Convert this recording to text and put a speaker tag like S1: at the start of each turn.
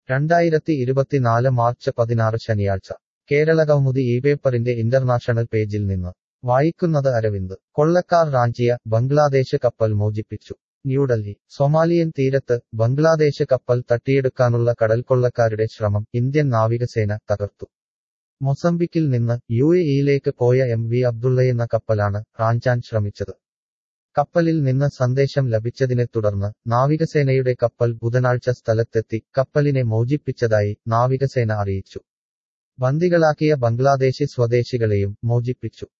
S1: രണ്ടായിരത്തി ഇരുപത്തിനാല് മാർച്ച് പതിനാറ് ശനിയാഴ്ച കേരളകൗമുദി ഈ പേപ്പറിന്റെ ഇന്റർനാഷണൽ പേജിൽ നിന്ന് വായിക്കുന്നത് അരവിന്ദ് കൊള്ളക്കാർ റാഞ്ചിയ ബംഗ്ലാദേശ് കപ്പൽ മോചിപ്പിച്ചു ന്യൂഡൽഹി സൊമാലിയൻ തീരത്ത് ബംഗ്ലാദേശ് കപ്പൽ തട്ടിയെടുക്കാനുള്ള കടൽക്കൊള്ളക്കാരുടെ ശ്രമം ഇന്ത്യൻ നാവികസേന തകർത്തു മൊസംബിക്കിൽ നിന്ന് യു എയിലേക്ക് പോയ എം വി അബ്ദുള്ളയെന്ന കപ്പലാണ് റാഞ്ചാൻ ശ്രമിച്ചത് കപ്പലിൽ നിന്ന് സന്ദേശം ലഭിച്ചതിനെ തുടർന്ന് നാവികസേനയുടെ കപ്പൽ ബുധനാഴ്ച സ്ഥലത്തെത്തി കപ്പലിനെ മോചിപ്പിച്ചതായി നാവികസേന അറിയിച്ചു ബന്ദികളാക്കിയ ബംഗ്ലാദേശി സ്വദേശികളെയും മോചിപ്പിച്ചു